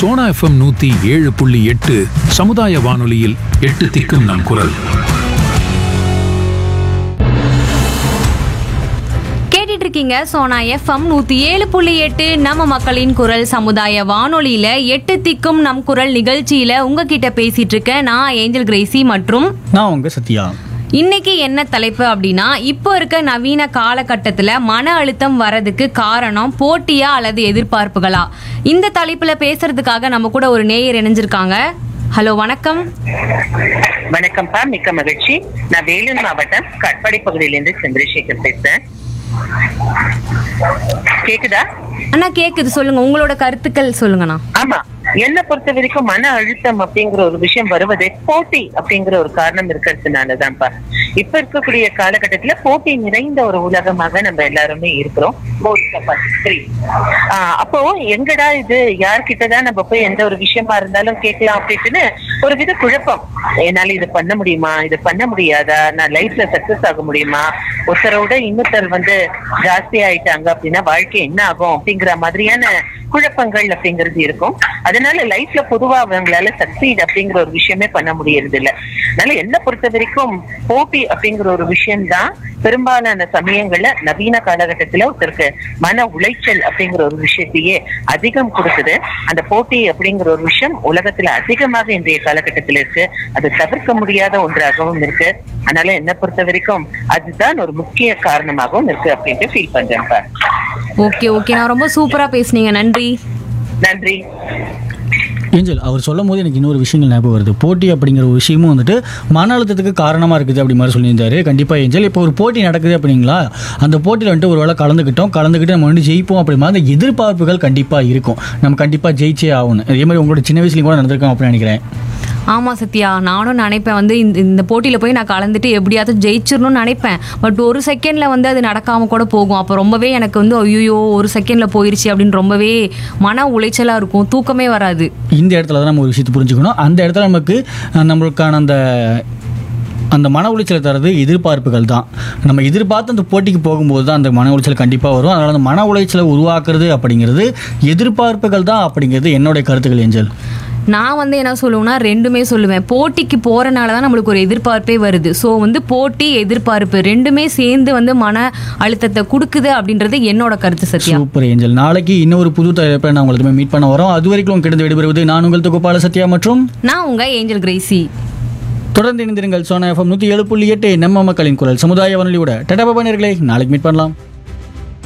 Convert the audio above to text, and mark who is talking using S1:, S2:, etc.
S1: Sona FM நூத்தி ஏழு புள்ளி எட்டு சமுதாய வானொலியில் எட்டு திக்கும் நம் குரல்
S2: கேட்டுட்டு இருக்கீங்க சோனா எஃப்எம் நூத்தி ஏழு புள்ளி எட்டு நம்ம மக்களின் குரல் சமுதாய வானொலியில எட்டு திக்கும் நம் குரல் நிகழ்ச்சியில உங்ககிட்ட பேசிட்டு இருக்கேன் நான் ஏஞ்சல் கிரேசி மற்றும்
S3: நான் உங்க சத்யா
S2: இன்னைக்கு என்ன தலைப்பு அப்படின்னா இப்போ இருக்க நவீன காலகட்டத்தில் மன அழுத்தம் வரதுக்கு காரணம் போட்டியா அல்லது எதிர்பார்ப்புகளா இந்த தலைப்புல பேசுறதுக்காக நம்ம கூட ஒரு நேயர் இணைஞ்சிருக்காங்க ஹலோ வணக்கம்
S4: வணக்கம்ப்பா மிக்க மகிழ்ச்சி நான் வேலூர் மாவட்டம் கட்பாடி பகுதியிலிருந்து சந்திரசேகர் பேசுறேன் கேக்குதா
S2: அண்ணா கேக்குது சொல்லுங்க உங்களோட கருத்துக்கள் சொல்லுங்கண்ணா
S4: ஆமா என்ன பொறுத்த வரைக்கும் மன அழுத்தம் அப்படிங்கிற ஒரு விஷயம் வருவதே போட்டி அப்படிங்கிற ஒரு காரணம் இருக்கிறதுனாலதான்ப்பா இப்ப இருக்கக்கூடிய காலகட்டத்துல போட்டி நிறைந்த ஒரு உலகமாக நம்ம எல்லாருமே இருக்கிறோம் Both of us, three. ஆஹ் அப்போ எங்கடா இது யார்கிட்டதான் நம்ம போய் எந்த ஒரு விஷயமா இருந்தாலும் கேட்கலாம் அப்படின்னு ஒரு வித குழப்பம் என்னால இது பண்ண முடியுமா இது பண்ண முடியாதா நான் லைஃப்ல சக்சஸ் ஆக முடியுமா ஒருத்தரோட இன்னொருத்தர் வந்து ஜாஸ்தி ஆயிட்டாங்க அப்படின்னா வாழ்க்கை என்ன ஆகும் அப்படிங்கிற மாதிரியான குழப்பங்கள் அப்படிங்கிறது இருக்கும் அதனால லைஃப்ல பொதுவா அவங்களால சக்சீட் அப்படிங்கிற ஒரு விஷயமே பண்ண முடியறது இல்ல அதனால என்ன பொறுத்த வரைக்கும் போட்டி அப்படிங்கிற ஒரு விஷயம்தான் பெரும்பாலான சமயங்கள்ல நவீன காலகட்டத்துல ஒருத்தருக்கு மன உளைச்சல் அப்படிங்கிற ஒரு விஷயத்தையே அதிகம் கொடுக்குது அந்த போட்டி அப்படிங்கிற ஒரு விஷயம் உலகத்துல அதிகமாக இன்றைய காலகட்டத்துல இருக்கு அது தவிர்க்க முடியாத ஒன்றாகவும் இருக்கு அதனால என்ன பொறுத்த வரைக்கும் அதுதான் ஒரு முக்கிய காரணமாகவும் இருக்கு அப்படின்ட்டு ஃபீல் பண்றேன் பார்.
S2: ஓகே ஓகே நான் ரொம்ப சூப்பரா பேசுனீங்க நன்றி
S4: நன்றி
S3: ஏஞ்சல் அவர் சொல்லும் போது எனக்கு இன்னொரு விஷயங்கள் ஞாபகம் வருது போட்டி அப்படிங்கிற ஒரு விஷயமும் வந்துட்டு மன அழுத்தத்துக்கு காரணமாக இருக்குது அப்படி மாதிரி சொல்லியிருந்தாரு கண்டிப்பாக ஏஞ்சல் இப்போ ஒரு போட்டி நடக்குது அப்படிங்களா அந்த போட்டியில் வந்துட்டு ஒரு வேளை கலந்துக்கிட்டோம் கலந்துக்கிட்டு நம்ம வந்து ஜெயிப்போம் அப்படிமா அந்த எதிர்பார்ப்புகள் கண்டிப்பாக இருக்கும் நம்ம கண்டிப்பாக ஜெயிச்சே ஆகணும் அதே மாதிரி உங்களோட சின்ன வயசுலையும் கூட நடந்திருக்கோம் அப்படின்னு நினைக்கிறேன்
S2: ஆமா சத்யா நானும் நினைப்பேன் வந்து இந்த இந்த போட்டியில போய் நான் கலந்துட்டு எப்படியாவது ஜெயிச்சிடணும்னு நினைப்பேன் பட் ஒரு செகண்ட்ல வந்து அது நடக்காம கூட போகும் அப்போ ரொம்பவே எனக்கு வந்து ஐயோ ஒரு செகண்ட்ல போயிருச்சு அப்படின்னு ரொம்பவே மன உளைச்சலா இருக்கும் தூக்கமே வராது
S3: இந்த இடத்துல தான் நம்ம ஒரு விஷயத்தை புரிஞ்சுக்கணும் அந்த இடத்துல நமக்கு அஹ், நம்மளுக்கான அந்த அந்த மன உளைச்சலை தரது எதிர்பார்ப்புகள் தான் நம்ம எதிர்பார்த்து அந்த போட்டிக்கு போகும்போது தான் அந்த மன உளைச்சல் கண்டிப்பாக வரும் அதனால் அந்த மன உளைச்சலை உருவாக்குறது அப்படிங்கிறது எதிர்பார்ப்புகள் தான் அப்படிங்கிறது என்னுடைய கருத்துக்கள் ஏஞ்சல்
S2: நான் வந்து என்ன சொல்லுவேன்னா ரெண்டுமே சொல்லுவேன் போட்டிக்கு போறனால தான் நம்மளுக்கு ஒரு எதிர்பார்ப்பே வருது ஸோ வந்து போட்டி எதிர்பார்ப்பு ரெண்டுமே சேர்ந்து வந்து மன அழுத்தத்தை கொடுக்குது அப்படின்றது என்னோட கருத்து சத்யா
S3: சூப்பர் ஏஞ்சல் நாளைக்கு இன்னொரு புது தலைப்பை நான் உங்களுக்கு மீட் பண்ண வரோம் அது வரைக்கும் கிடந்து விடுபடுவது நான் உங்கள் தொகுப்பாள சத்யா மற்றும்
S2: நான் உங்க ஏஞ்சல் கிரேசி
S3: தொடர்ந்து இணைந்திருங்கள் சோனா எஃப்எம் நூற்றி ஏழு புள்ளி எட்டு நம்ம மக்களின் குரல் சமுதாய வானொலியோட டடா பாபா நேயர்களே நாளைக்கு மீட் பண்ணலாம்